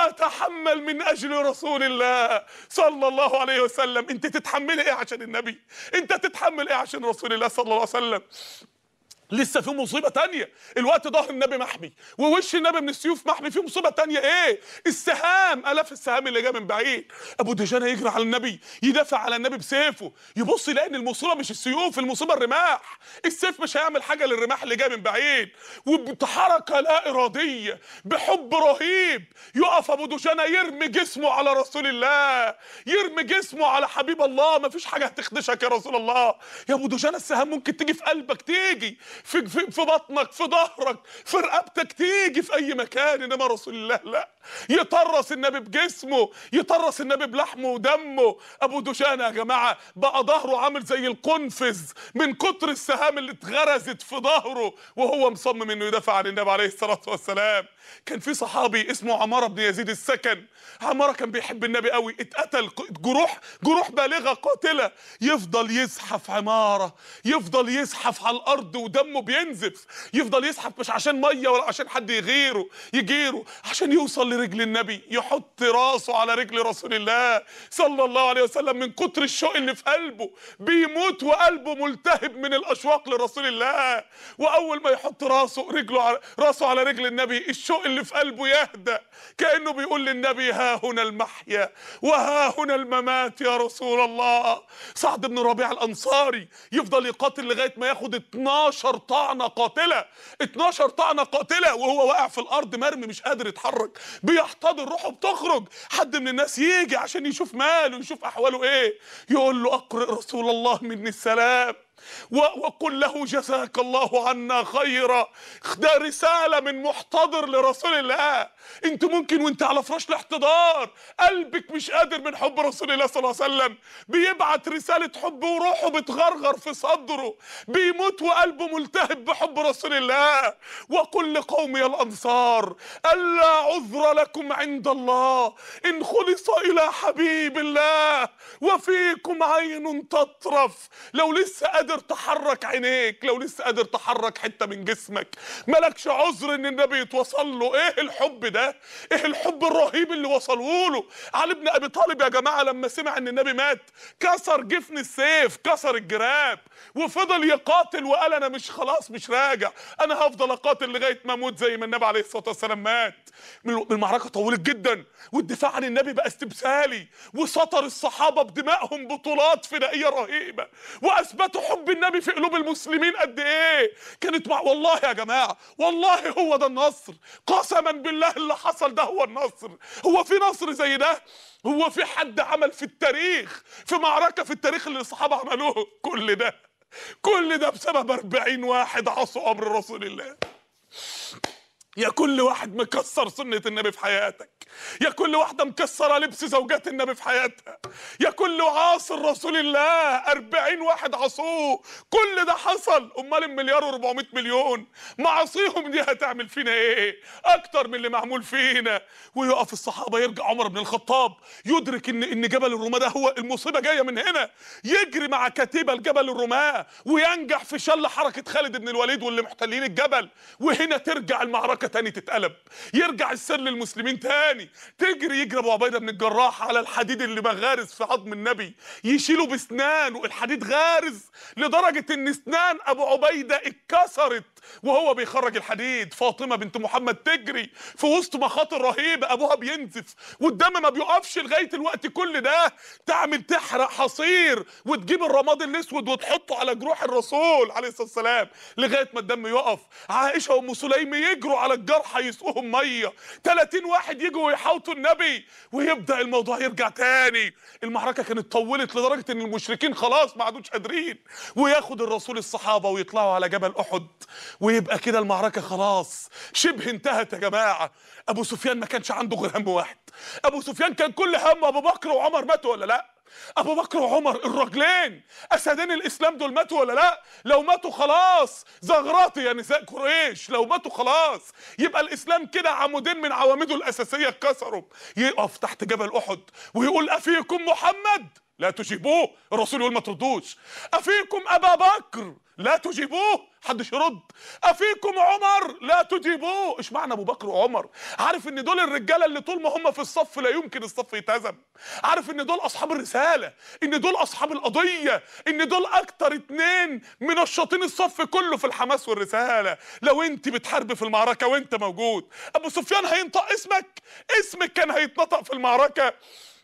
واتحمل من اجل رسول الله صلى الله عليه وسلم انت تتحملي ايه عشان النبي انت تتحمل ايه عشان رسول الله صلى الله عليه وسلم لسه في مصيبة تانية الوقت ظهر النبي محمي ووش النبي من السيوف محمي في مصيبة تانية ايه السهام الاف السهام اللي جايه من بعيد ابو دجانة يجري على النبي يدافع على النبي بسيفه يبص يلاقي ان المصيبة مش السيوف المصيبة الرماح السيف مش هيعمل حاجة للرماح اللي جاي من بعيد وبحركة لا ارادية بحب رهيب يقف ابو دجانة يرمي جسمه على رسول الله يرمي جسمه على حبيب الله مفيش حاجة هتخدشك يا رسول الله يا ابو دجانة السهام ممكن تيجي في قلبك تيجي في في, في بطنك في ظهرك في رقبتك تيجي في اي مكان انما رسول الله لا يطرس النبي بجسمه يطرس النبي بلحمه ودمه ابو دشانه يا جماعه بقى ظهره عامل زي القنفذ من كتر السهام اللي اتغرزت في ظهره وهو مصمم انه يدافع عن النبي عليه الصلاه والسلام كان في صحابي اسمه عماره بن يزيد السكن عماره كان بيحب النبي قوي اتقتل جروح جروح بالغه قاتله يفضل يزحف عماره يفضل يزحف على الارض ودمه بينزف يفضل يزحف مش عشان ميه ولا عشان حد يغيره يجيره عشان يوصل لرجل النبي يحط راسه على رجل رسول الله صلى الله عليه وسلم من كتر الشوق اللي في قلبه بيموت وقلبه ملتهب من الاشواق لرسول الله واول ما يحط راسه رجله على راسه على رجل النبي الشوق اللي في قلبه يهدى كانه بيقول للنبي ها هنا المحيا وها هنا الممات يا رسول الله سعد بن ربيع الانصاري يفضل يقاتل لغايه ما ياخد 12 طعنه قاتله 12 طعنه قاتله وهو واقع في الارض مرمي مش قادر يتحرك بيحتضر روحه بتخرج حد من الناس يجي عشان يشوف ماله يشوف احواله ايه يقول له اقرئ رسول الله مني السلام وقل له جزاك الله عنا خيرا ده رسالة من محتضر لرسول الله انت ممكن وانت على فراش الاحتضار قلبك مش قادر من حب رسول الله صلى الله عليه وسلم بيبعت رسالة حب وروحه بتغرغر في صدره بيموت وقلبه ملتهب بحب رسول الله وقل لقومي الأنصار ألا عذر لكم عند الله إن خلص إلى حبيب الله وفيكم عين تطرف لو لسه قادر قادر تحرك عينيك لو لسه قادر تحرك حته من جسمك مالكش عذر ان النبي يتوصل له ايه الحب ده ايه الحب الرهيب اللي وصلوا له علي بن ابي طالب يا جماعه لما سمع ان النبي مات كسر جفن السيف كسر الجراب وفضل يقاتل وقال انا مش خلاص مش راجع انا هفضل اقاتل لغايه ما اموت زي ما النبي عليه الصلاه والسلام مات المعركه طولت جدا والدفاع عن النبي بقى استبسالي وسطر الصحابه بدمائهم بطولات فدائيه رهيبه واثبتوا حب النبي في قلوب المسلمين قد ايه كانت مع والله يا جماعه والله هو ده النصر قسما بالله اللي حصل ده هو النصر هو في نصر زي ده هو في حد عمل في التاريخ في معركه في التاريخ اللي الصحابه عملوه كل ده كل ده بسبب 40 واحد عصوا امر رسول الله يا كل واحد مكسر سنة النبي في حياتك يا كل واحدة مكسرة لبس زوجات النبي في حياتها يا كل عاصر رسول الله أربعين واحد عصوه كل ده حصل أمال المليار وربعمائة مليون معاصيهم دي هتعمل فينا إيه أكتر من اللي معمول فينا ويقف الصحابة يرجع عمر بن الخطاب يدرك إن إن جبل الرماة ده هو المصيبة جاية من هنا يجري مع كتيبة لجبل الرماة وينجح في شل حركة خالد بن الوليد واللي محتلين الجبل وهنا ترجع المعركة تاني تتقلب يرجع السر للمسلمين تاني تجري يجري ابو عبيده بن الجراح على الحديد اللي بغارز في عظم النبي يشيله باسنانه الحديد غارز لدرجه ان اسنان ابو عبيده اتكسرت وهو بيخرج الحديد فاطمه بنت محمد تجري في وسط مخاطر رهيبه ابوها بينزف والدم ما بيقفش لغايه الوقت كل ده تعمل تحرق حصير وتجيب الرماد الاسود وتحطه على جروح الرسول عليه الصلاه والسلام لغايه ما الدم يقف عائشه وام سليم يجروا على الجرحى يسقوهم ميه 30 واحد يجوا ويحاوطوا النبي ويبدا الموضوع يرجع تاني المعركه كانت طولت لدرجه ان المشركين خلاص ما عادوش قادرين وياخد الرسول الصحابه ويطلعوا على جبل احد ويبقى كده المعركه خلاص شبه انتهت يا جماعه ابو سفيان ما كانش عنده غير هم واحد ابو سفيان كان كل همه ابو بكر وعمر ماتوا ولا لا ابو بكر وعمر الرجلين اسدين الاسلام دول ماتوا ولا لا لو ماتوا خلاص زغراتي يا نساء قريش لو ماتوا خلاص يبقى الاسلام كده عمودين من عواميده الاساسيه اتكسروا يقف تحت جبل احد ويقول افيكم محمد لا تجيبوه الرسول يقول ما تردوش افيكم ابا بكر لا تجيبوه حدش يرد افيكم عمر لا تجيبوه ايش معنى ابو بكر وعمر عارف ان دول الرجاله اللي طول ما هم في الصف لا يمكن الصف يتهزم عارف ان دول اصحاب الرساله ان دول اصحاب القضيه ان دول اكتر اتنين منشطين الصف كله في الحماس والرساله لو انت بتحارب في المعركه وانت موجود ابو سفيان هينطق اسمك اسمك كان هيتنطق في المعركه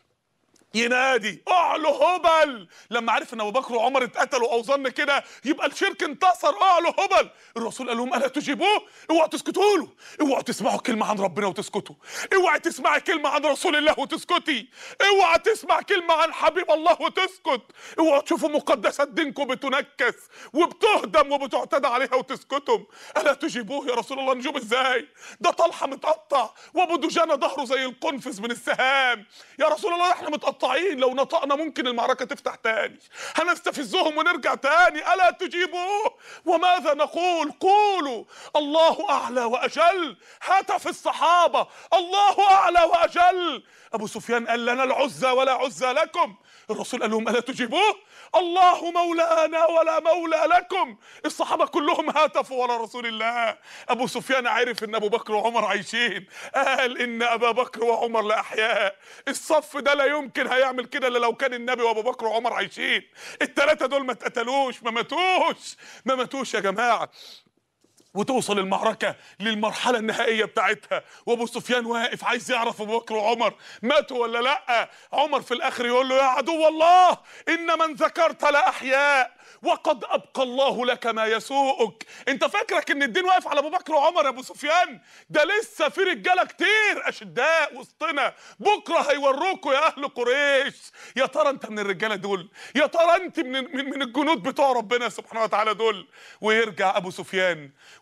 ينادي اعلو هبل لما عرف ان ابو بكر وعمر اتقتلوا او ظن كده يبقى الشرك انتصر اعلو هبل الرسول قال لهم الا تجيبوه اوعوا تسكتوا له اوعوا تسمعوا كلمه عن ربنا وتسكتوا اوعي تسمعي كلمه عن رسول الله وتسكتي اوعى تسمع كلمه عن حبيب الله وتسكت اوعوا تشوفوا مقدسات دينكم بتنكس وبتهدم وبتعتدى عليها وتسكتوا الا تجيبوه يا رسول الله نجوم ازاي ده طلحه متقطع وابو دجانه ظهره زي القنفذ من السهام يا رسول الله احنا متقطعين لو نطقنا ممكن المعركه تفتح تاني هنستفزهم ونرجع تاني الا تجيبوه وماذا نقول قولوا الله اعلى واجل هتف الصحابه الله اعلى واجل ابو سفيان قال لنا العزى ولا عزى لكم الرسول قال لهم الا تجيبوه الله مولانا ولا مولى لكم الصحابه كلهم هتفوا ورا رسول الله ابو سفيان عرف ان ابو بكر وعمر عايشين قال ان ابا بكر وعمر لاحياء الصف ده لا يمكن هيعمل كده الا لو كان النبي وابو بكر وعمر عايشين الثلاثه دول ما اتقتلوش ما ماتوش ما ماتوش يا جماعه وتوصل المعركة للمرحلة النهائية بتاعتها وابو سفيان واقف عايز يعرف ابو بكر وعمر ماتوا ولا لا عمر في الاخر يقول له يا عدو الله ان من ذكرت لاحياء وقد ابقى الله لك ما يسوءك انت فاكرك ان الدين واقف على ابو بكر وعمر يا ابو سفيان ده لسه في رجاله كتير اشداء وسطنا بكره هيوروكوا يا اهل قريش يا ترى انت من الرجاله دول يا ترى انت من من, من الجنود بتوع ربنا سبحانه وتعالى دول ويرجع ابو سفيان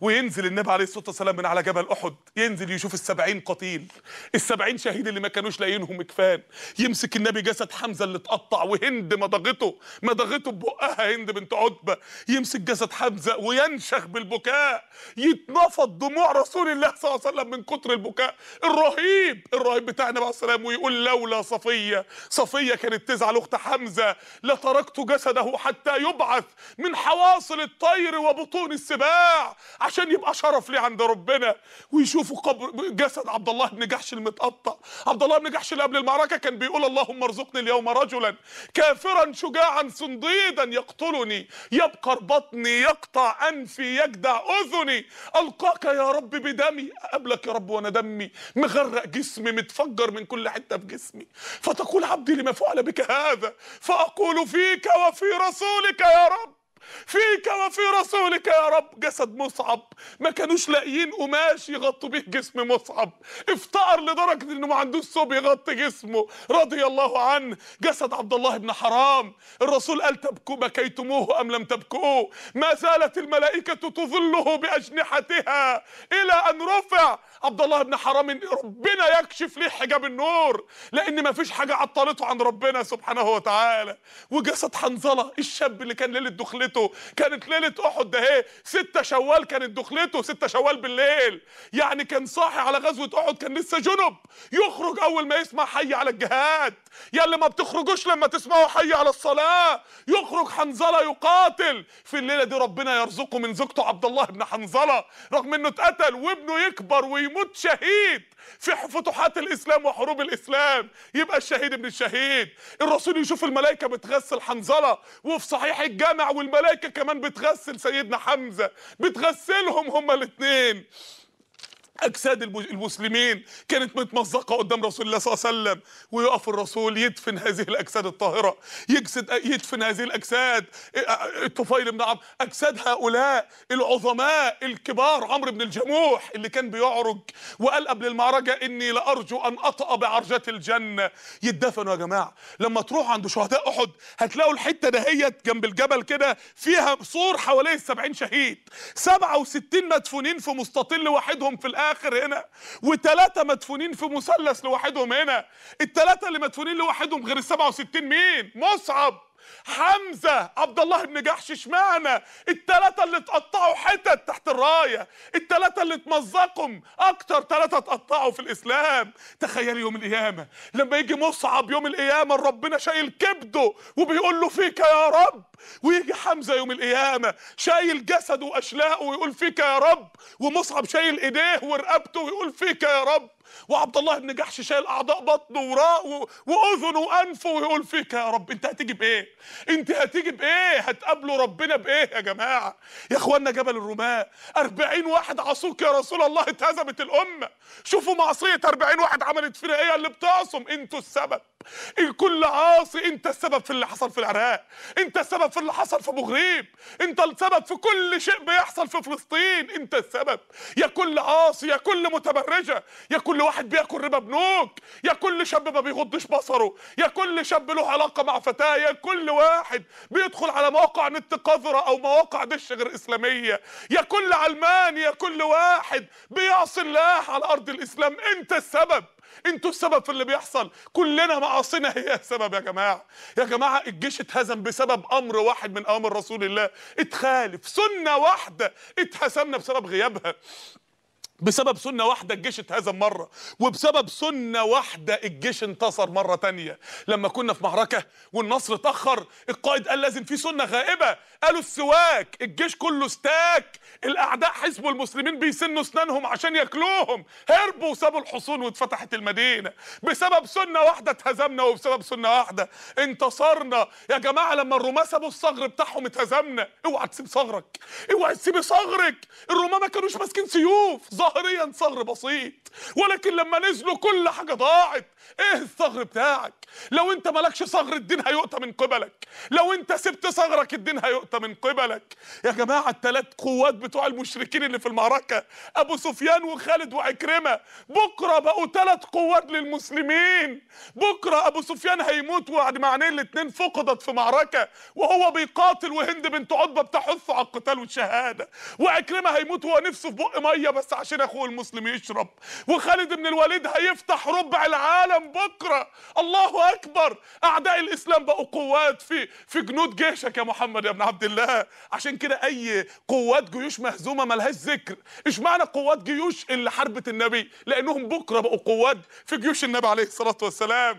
وينزل النبي عليه الصلاه والسلام من على جبل احد ينزل يشوف السبعين قتيل السبعين شهيد اللي ما كانوش لاقيينهم كفان يمسك النبي جسد حمزه اللي اتقطع وهند مضغته مضغته ببقها هند بنت عتبه يمسك جسد حمزه وينشخ بالبكاء يتنفض دموع رسول الله صلى الله عليه وسلم من كتر البكاء الرهيب الرهيب بتاع النبي عليه الصلاه والسلام ويقول لولا صفيه صفيه كانت تزعل اخت حمزه لتركت جسده حتى يبعث من حواصل الطير وبطون السباع عشان يبقى شرف لي عند ربنا ويشوفوا قبر جسد عبد الله بن جحش المتقطع عبد الله بن جحش اللي قبل المعركه كان بيقول اللهم ارزقني اليوم رجلا كافرا شجاعا صنديدا يقتلني يبقر بطني يقطع انفي يجدع اذني القاك يا رب بدمي قبلك يا رب وانا دمي مغرق جسمي متفجر من كل حته في جسمي فتقول عبدي لما فعل بك هذا فاقول فيك وفي رسولك يا رب فيك وفي رسولك يا رب جسد مصعب ما كانوش لاقيين قماش يغطوا بيه جسم مصعب افتقر لدرجه انه ما عندوش ثوب يغطي جسمه رضي الله عنه جسد عبد الله بن حرام الرسول قال تبكوا بكيتموه ام لم تبكوه ما زالت الملائكه تظله باجنحتها الى ان رفع عبد الله بن حرام ربنا يكشف ليه حجاب النور لان ما فيش حاجه عطلته عن ربنا سبحانه وتعالى وجسد حنظله الشاب اللي كان ليله دخلته كانت ليله احد ده اهي 6 شوال كانت دخلته 6 شوال بالليل يعني كان صاحي على غزوه احد كان لسه جنب يخرج اول ما يسمع حي على الجهاد يا اللي ما بتخرجوش لما تسمعوا حي على الصلاه يخرج حنظله يقاتل في الليله دي ربنا يرزقه من زوجته عبد الله بن حنظله رغم انه اتقتل وابنه يكبر ويموت شهيد في فتوحات الاسلام وحروب الاسلام يبقى الشهيد ابن الشهيد الرسول يشوف الملائكه بتغسل حنظله وفي صحيح الجامع والملائكه كمان بتغسل سيدنا حمزه بتغسلهم هما الاثنين اجساد الم- المسلمين كانت متمزقه قدام رسول الله صلى الله عليه وسلم ويقف الرسول يدفن هذه الاجساد الطاهره يجسد يدفن هذه الاجساد الطفيل بن عمرو اجساد هؤلاء العظماء الكبار عمرو بن الجموح اللي كان بيعرج وقال قبل المعركه اني لارجو ان اطأ بعرجات الجنه يدفنوا يا جماعه لما تروحوا عند شهداء احد هتلاقوا الحته دهيت جنب الجبل كده فيها سور حواليه السبعين شهيد 67 مدفونين في مستطيل لوحدهم في الاخر هنا وثلاثه مدفونين في مثلث لوحدهم هنا الثلاثه اللي مدفونين لوحدهم غير ال 67 مين مصعب حمزه عبد الله بن جحش اشمعنى الثلاثه اللي اتقطعوا حتت تحت الرايه الثلاثه اللي اتمزقوا اكتر ثلاثه اتقطعوا في الاسلام تخيل يوم القيامه لما يجي مصعب يوم القيامه ربنا شايل كبده وبيقول له فيك يا رب ويجي حمزه يوم القيامه شايل جسده واشلاءه ويقول فيك يا رب ومصعب شايل ايديه ورقبته ويقول فيك يا رب وعبد الله بن جحش شايل اعضاء بطنه وراء و- واذنه وانفه ويقول فيك يا رب انت هتيجي بايه انت هتيجي بايه هتقابلوا ربنا بايه يا جماعه يا اخوانا جبل الرماة أربعين واحد عصوك يا رسول الله اتهزمت الامه شوفوا معصيه أربعين واحد عملت فينا ايه اللي بتعصم انتوا السبب الكل عاصي انت السبب في اللي حصل في العراق انت السبب في اللي حصل في ابو غريب انت السبب في كل شيء بيحصل في فلسطين انت السبب يا كل عاصي يا كل متبرجه يا كل واحد بياكل ربا بنوك يا كل شاب ما بيغضش بصره يا كل شاب له علاقه مع فتاه يا كل واحد بيدخل على مواقع نت قذره او مواقع دش غير اسلاميه يا كل علمان يا كل واحد بيعصي الله على ارض الاسلام انت السبب انتوا السبب في اللي بيحصل كلنا معاصينا هي السبب يا جماعه يا جماعه الجيش اتهزم بسبب امر واحد من اوامر رسول الله اتخالف سنه واحده اتهزمنا بسبب غيابها بسبب سنة واحدة الجيش اتهزم مرة وبسبب سنة واحدة الجيش انتصر مرة تانية لما كنا في معركة والنصر اتأخر القائد قال لازم في سنة غائبة قالوا السواك الجيش كله استاك الأعداء حزب المسلمين بيسنوا اسنانهم عشان ياكلوهم هربوا وسابوا الحصون واتفتحت المدينة بسبب سنة واحدة اتهزمنا وبسبب سنة واحدة انتصرنا يا جماعة لما الرومان سابوا الصغر بتاعهم اتهزمنا اوعى تسيب صغرك اوعى تسيبي صغرك الرومان ما كانوش ماسكين سيوف ظاهريا ثغر بسيط ولكن لما نزلوا كل حاجه ضاعت ايه الثغر بتاعك لو انت مالكش ثغر الدين هيؤتى من قبلك لو انت سبت ثغرك الدين هيؤتى من قبلك يا جماعه الثلاث قوات بتوع المشركين اللي في المعركه ابو سفيان وخالد وعكرمه بكره بقوا ثلاث قوات للمسلمين بكره ابو سفيان هيموت وبعد ما عينيه الاتنين فقدت في معركه وهو بيقاتل وهند بنت عتبه بتحث على القتال والشهاده وعكرمه هيموت وهو نفسه في بق ميه بس عشان اخوه المسلم يشرب وخالد بن الوليد هيفتح ربع العالم بكره الله اكبر اعداء الاسلام بقوا قوات في في جنود جيشك يا محمد يا ابن عبد الله عشان كده اي قوات جيوش مهزومه ملهاش ذكر ايش معنى قوات جيوش اللي حاربت النبي لانهم بكره بقوا قوات في جيوش النبي عليه الصلاه والسلام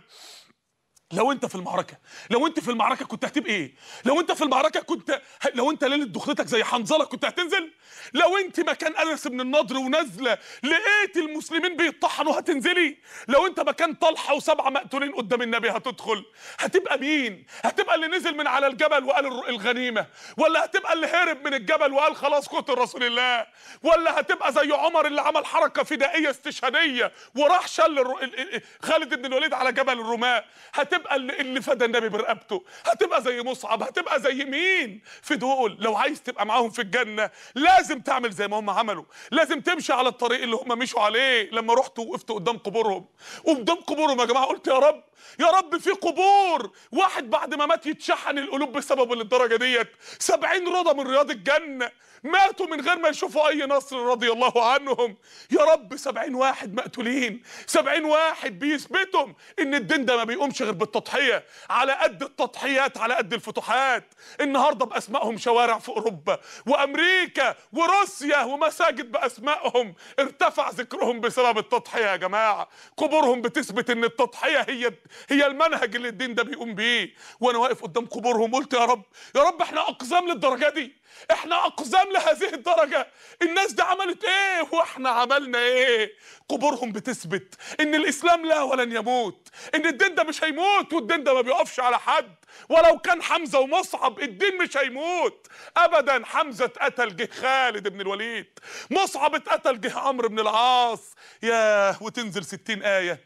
لو انت في المعركه لو انت في المعركه كنت هتبقى ايه لو انت في المعركه كنت لو انت ليله دخلتك زي حنظله كنت هتنزل لو انت مكان انس بن النضر ونازله لقيت المسلمين بيطحنوا هتنزلي لو انت مكان طلحه وسبعه مقتولين قدام النبي هتدخل هتبقى مين هتبقى اللي نزل من على الجبل وقال الر- الغنيمه ولا هتبقى اللي هرب من الجبل وقال خلاص قتل رسول الله ولا هتبقى زي عمر اللي عمل حركه فدائيه استشهاديه وراح شل الر- ال- ال- خالد بن الوليد على جبل الرماة هتبقى اللي, اللي فدى النبي برقبته هتبقى زي مصعب هتبقى زي مين في دول لو عايز تبقى معاهم في الجنه لازم تعمل زي ما هم عملوا لازم تمشي على الطريق اللي هم مشوا عليه لما رحت وقفت قدام قبورهم قدام قبورهم يا جماعه قلت يا رب يا رب في قبور واحد بعد ما مات يتشحن القلوب بسببه للدرجه ديت سبعين رضا من رياض الجنه ماتوا من غير ما يشوفوا اي نصر رضي الله عنهم يا رب سبعين واحد مقتولين سبعين واحد بيثبتهم ان الدين ده ما بيقومش غير بالتضحية على قد التضحيات على قد الفتوحات النهاردة بأسمائهم شوارع في أوروبا وأمريكا وروسيا ومساجد بأسمائهم ارتفع ذكرهم بسبب التضحية يا جماعة قبورهم بتثبت ان التضحية هي هي المنهج اللي الدين ده بيقوم بيه وانا واقف قدام قبورهم قلت يا رب يا رب احنا اقزام للدرجة دي احنا اقزام لهذه الدرجة الناس دي عملت ايه واحنا عملنا ايه قبورهم بتثبت ان الاسلام لا ولن يموت ان الدين ده مش هيموت والدين ده ما بيقفش على حد ولو كان حمزة ومصعب الدين مش هيموت ابدا حمزة اتقتل جه خالد بن الوليد مصعب اتقتل جه عمرو بن العاص ياه وتنزل ستين آية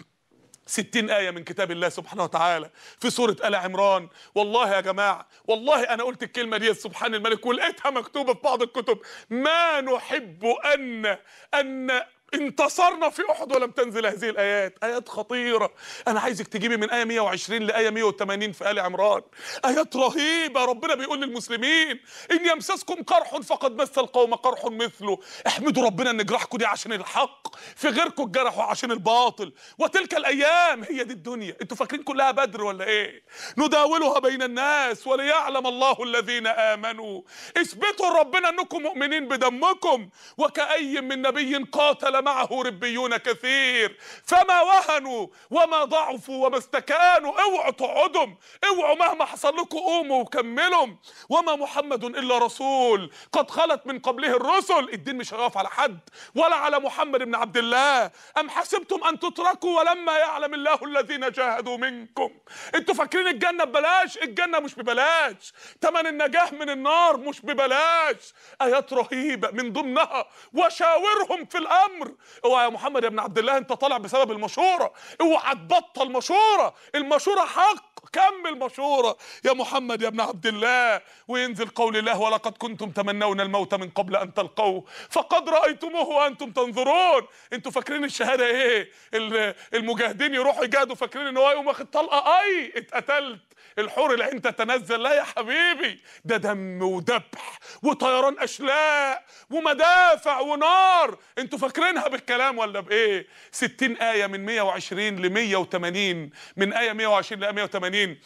ستين آية من كتاب الله سبحانه وتعالى في سورة آل عمران والله يا جماعة والله أنا قلت الكلمة دي سبحان الملك ولقيتها مكتوبة في بعض الكتب ما نحب أن أن انتصرنا في احد ولم تنزل هذه الايات ايات خطيره انا عايزك تجيبي من ايه 120 لايه 180 في ال عمران ايات رهيبه ربنا بيقول للمسلمين ان يمسسكم قرح فقد مس القوم قرح مثله احمدوا ربنا ان جراحكم دي عشان الحق في غيركم اتجرحوا عشان الباطل وتلك الايام هي دي الدنيا انتوا فاكرين كلها بدر ولا ايه نداولها بين الناس وليعلم الله الذين امنوا اثبتوا ربنا انكم مؤمنين بدمكم وكأي من نبي قاتل معه ربيون كثير فما وهنوا وما ضعفوا وما استكانوا اوعوا تقعدوا اوعوا مهما حصل لكم قوموا وكملوا وما محمد الا رسول قد خلت من قبله الرسل الدين مش هيقف على حد ولا على محمد بن عبد الله ام حسبتم ان تتركوا ولما يعلم الله الذين جاهدوا منكم انتوا فاكرين الجنه ببلاش الجنه مش ببلاش تمن النجاه من النار مش ببلاش ايات رهيبه من ضمنها وشاورهم في الامر اوعى يا محمد يا ابن عبد الله انت طالع بسبب المشوره اوعى تبطل مشوره المشوره حق كمل مشوره يا محمد يا ابن عبد الله وينزل قول الله ولقد كنتم تمنون الموت من قبل ان تلقوه فقد رايتموه وانتم تنظرون انتوا فاكرين الشهاده ايه ال- المجاهدين يروحوا يجاهدوا فاكرين ان هو يقوم واخد طلقه اي اتقتلت الحور العين تتنزل لا يا حبيبي ده دم وذبح وطيران اشلاء ومدافع ونار انتوا فاكرينها بالكلام ولا بايه 60 ايه من 120 ل 180 من ايه 120 ل 180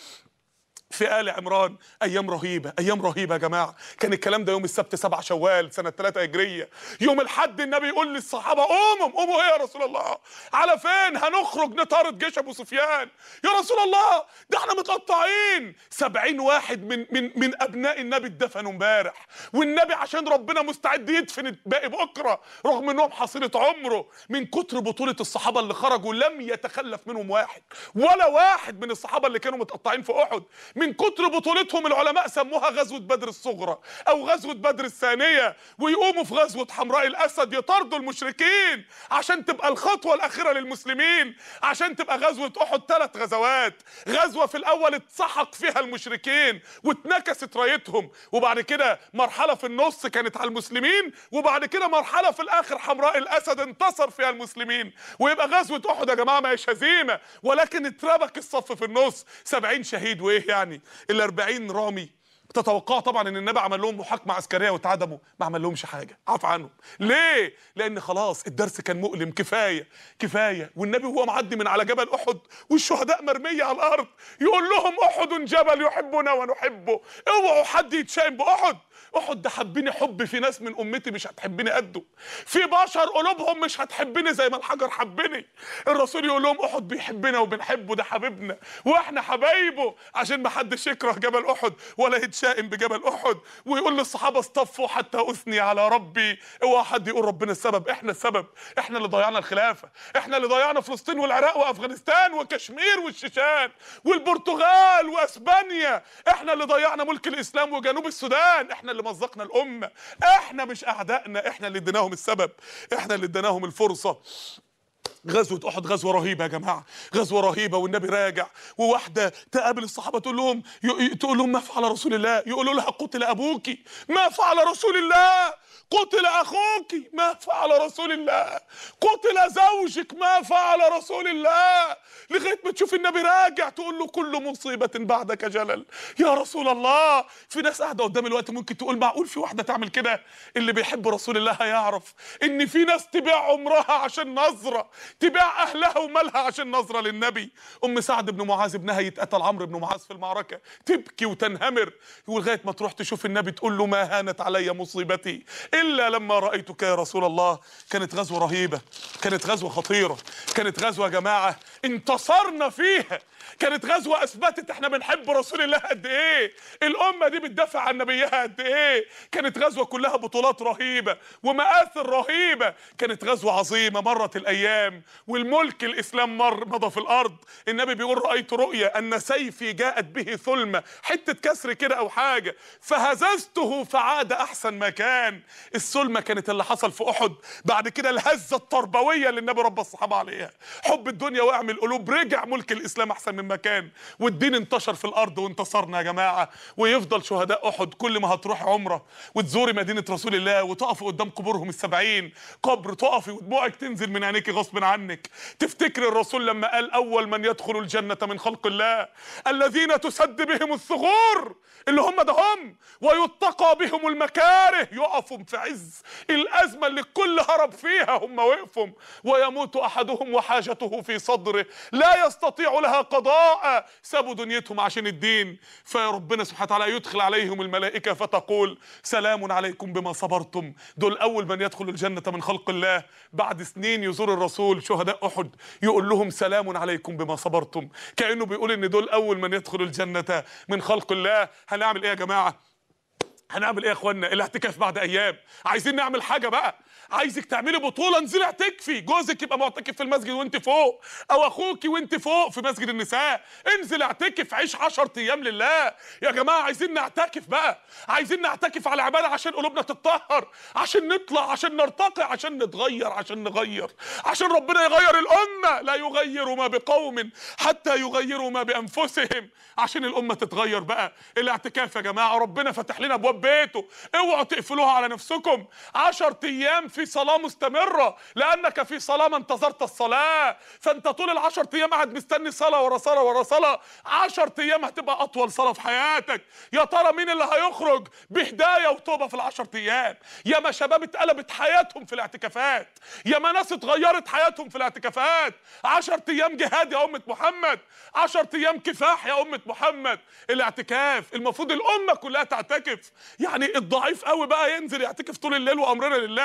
في آل عمران أيام رهيبة أيام رهيبة يا جماعة كان الكلام ده يوم السبت 7 شوال سنة 3 هجرية يوم الحد النبي يقول للصحابة قوموا قوموا إيه يا رسول الله على فين هنخرج نطارد جيش أبو سفيان يا رسول الله ده احنا متقطعين 70 واحد من من من أبناء النبي اتدفنوا امبارح والنبي عشان ربنا مستعد يدفن الباقي بكرة رغم إنهم حصيلة عمره من كتر بطولة الصحابة اللي خرجوا لم يتخلف منهم واحد ولا واحد من الصحابة اللي كانوا متقطعين في أحد من كتر بطولتهم العلماء سموها غزوه بدر الصغرى او غزوه بدر الثانيه ويقوموا في غزوه حمراء الاسد يطاردوا المشركين عشان تبقى الخطوه الاخيره للمسلمين عشان تبقى غزوه احد ثلاث غزوات غزوه في الاول اتسحق فيها المشركين واتنكست رايتهم وبعد كده مرحله في النص كانت على المسلمين وبعد كده مرحله في الاخر حمراء الاسد انتصر فيها المسلمين ويبقى غزوه احد يا جماعه ما هيش هزيمه ولكن اتربك الصف في النص 70 شهيد وايه يعني ال 40 رامي تتوقعوا طبعا ان النبي عمل لهم محاكمه عسكريه واتعدموا ما عمل لهمش حاجه عفى عنهم ليه لان خلاص الدرس كان مؤلم كفايه كفايه والنبي وهو معدي من على جبل احد والشهداء مرميه على الارض يقول لهم احد جبل يحبنا ونحبه اوعوا حد يتشائم باحد احد ده حبني حب في ناس من امتي مش هتحبني قده في بشر قلوبهم مش هتحبني زي ما الحجر حبني الرسول يقول لهم احد بيحبنا وبنحبه ده حبيبنا واحنا حبايبه عشان ما حدش يكره جبل احد ولا يتشائم بجبل احد ويقول للصحابه اصطفوا حتى اثني على ربي اوعى حد يقول ربنا السبب احنا السبب احنا اللي ضيعنا الخلافه احنا اللي ضيعنا فلسطين والعراق وافغانستان وكشمير والشيشان والبرتغال واسبانيا احنا اللي ضيعنا ملك الاسلام وجنوب السودان احنا اللي مزقنا الامه احنا مش اعدائنا احنا اللي اديناهم السبب احنا اللي اديناهم الفرصه غزوة أحد غزوة رهيبة يا جماعة غزوة رهيبة والنبي راجع وواحدة تقابل الصحابة تقول لهم ي- تقول لهم ما فعل رسول الله يقولوا لها قتل أبوك ما فعل رسول الله قتل أخوك ما فعل رسول الله قتل زوجك ما فعل رسول الله لغاية ما تشوف النبي راجع تقول له كل مصيبة بعدك جلل يا رسول الله في ناس قاعدة قدام الوقت ممكن تقول معقول في واحدة تعمل كده اللي بيحب رسول الله هيعرف ان في ناس تبيع عمرها عشان نظرة تبيع اهلها ومالها عشان نظرة للنبي ام سعد بن معاذ ابنها يتقتل عمرو بن معاذ في المعركة تبكي وتنهمر ولغاية ما تروح تشوف النبي تقول له ما هانت علي مصيبتي الا لما رايتك يا رسول الله كانت غزوة رهيبة كانت غزوة خطيرة كانت غزوة يا جماعة انتصرنا فيها كانت غزوة اثبتت احنا بنحب رسول الله قد ايه الامة دي بتدافع عن نبيها قد ايه كانت غزوة كلها بطولات رهيبة ومآثر رهيبة كانت غزوة عظيمة مرت الايام والملك الاسلام مر مضى في الارض النبي بيقول رأيت رؤيا ان سيفي جاءت به ثلمة حتة كسر كده او حاجة فهززته فعاد احسن ما كان الثلمة كانت اللي حصل في احد بعد كده الهزة التربوية اللي النبي ربى الصحابة عليها حب الدنيا واعمل القلوب رجع ملك الاسلام احسن من مكان والدين انتشر في الارض وانتصرنا يا جماعه ويفضل شهداء احد كل ما هتروحي عمره وتزوري مدينه رسول الله وتقفي قدام قبورهم السبعين قبر تقفي ودموعك تنزل من عينيك غصب عنك تفتكري الرسول لما قال اول من يدخل الجنه من خلق الله الذين تسد بهم الثغور اللي هم ده هم ويتقى بهم المكاره يقفوا في عز الازمه اللي الكل هرب فيها هم وقفوا ويموت احدهم وحاجته في صدره لا يستطيع لها قضاء سابوا دنيتهم عشان الدين فربنا سبحانه وتعالى يدخل عليهم الملائكه فتقول سلام عليكم بما صبرتم دول اول من يدخل الجنه من خلق الله بعد سنين يزور الرسول شهداء احد يقول لهم سلام عليكم بما صبرتم كانه بيقول ان دول اول من يدخلوا الجنه من خلق الله هنعمل ايه يا جماعه هنعمل ايه يا اخوانا الاعتكاف بعد ايام عايزين نعمل حاجه بقى عايزك تعملي بطوله انزلي اعتكفي جوزك يبقى معتكف في المسجد وانت فوق او اخوكي وانت فوق في مسجد النساء انزل اعتكف عيش 10 ايام لله يا جماعه عايزين نعتكف بقى عايزين نعتكف على عباده عشان قلوبنا تتطهر عشان نطلع عشان نرتقي عشان نتغير عشان نغير عشان ربنا يغير الامه لا يغير ما بقوم حتى يغيروا ما بانفسهم عشان الامه تتغير بقى الاعتكاف يا جماعه ربنا فتح لنا ابواب بيته اوعوا تقفلوها على نفسكم 10 ايام في صلاه مستمره لانك في صلاه ما انتظرت الصلاه فانت طول العشر ايام قاعد مستني صلاه ورا صلاه ورا صلاه 10 ايام هتبقى اطول صلاه في حياتك يا ترى مين اللي هيخرج بهدايه وتوبه في العشر ايام يا ما شباب اتقلبت حياتهم في الاعتكافات يا ما ناس اتغيرت حياتهم في الاعتكافات 10 ايام جهاد يا امه محمد 10 ايام كفاح يا امه محمد الاعتكاف المفروض الامه كلها تعتكف يعني الضعيف قوي بقى ينزل يعتكف طول الليل وامرنا لله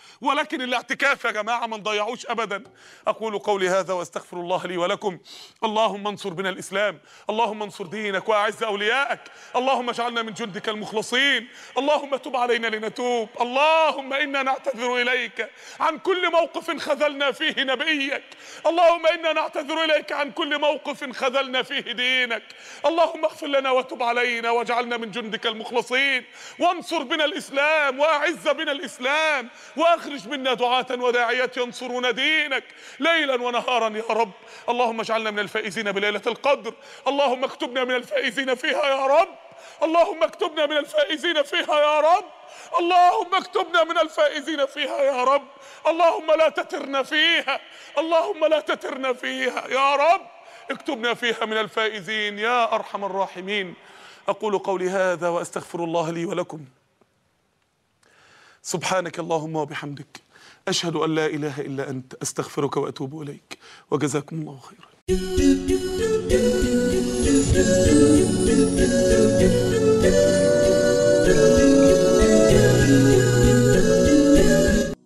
ولكن الاعتكاف يا جماعة ما نضيعوش أبدا أقول قولي هذا وأستغفر الله لي ولكم اللهم انصر بنا الإسلام اللهم انصر دينك وأعز أوليائك اللهم اجعلنا من جندك المخلصين اللهم تب علينا لنتوب اللهم إنا نعتذر إليك عن كل موقف خذلنا فيه نبيك اللهم إنا نعتذر إليك عن كل موقف خذلنا فيه دينك اللهم اغفر لنا وتب علينا واجعلنا من جندك المخلصين وانصر بنا الإسلام وأعز بنا الإسلام وأخرج منا دعاة وداعيات ينصرون دينك ليلا ونهارا يا رب اللهم اجعلنا من الفائزين بليلة القدر اللهم اكتبنا من الفائزين فيها يا رب اللهم اكتبنا من الفائزين فيها يا رب اللهم اكتبنا من الفائزين فيها يا رب اللهم لا تترنا فيها اللهم لا تترنا فيها يا رب اكتبنا فيها من الفائزين يا ارحم الراحمين اقول قولي هذا واستغفر الله لي ولكم سبحانك اللهم وبحمدك اشهد ان لا اله الا انت استغفرك واتوب اليك وجزاكم الله خيرا Thank you.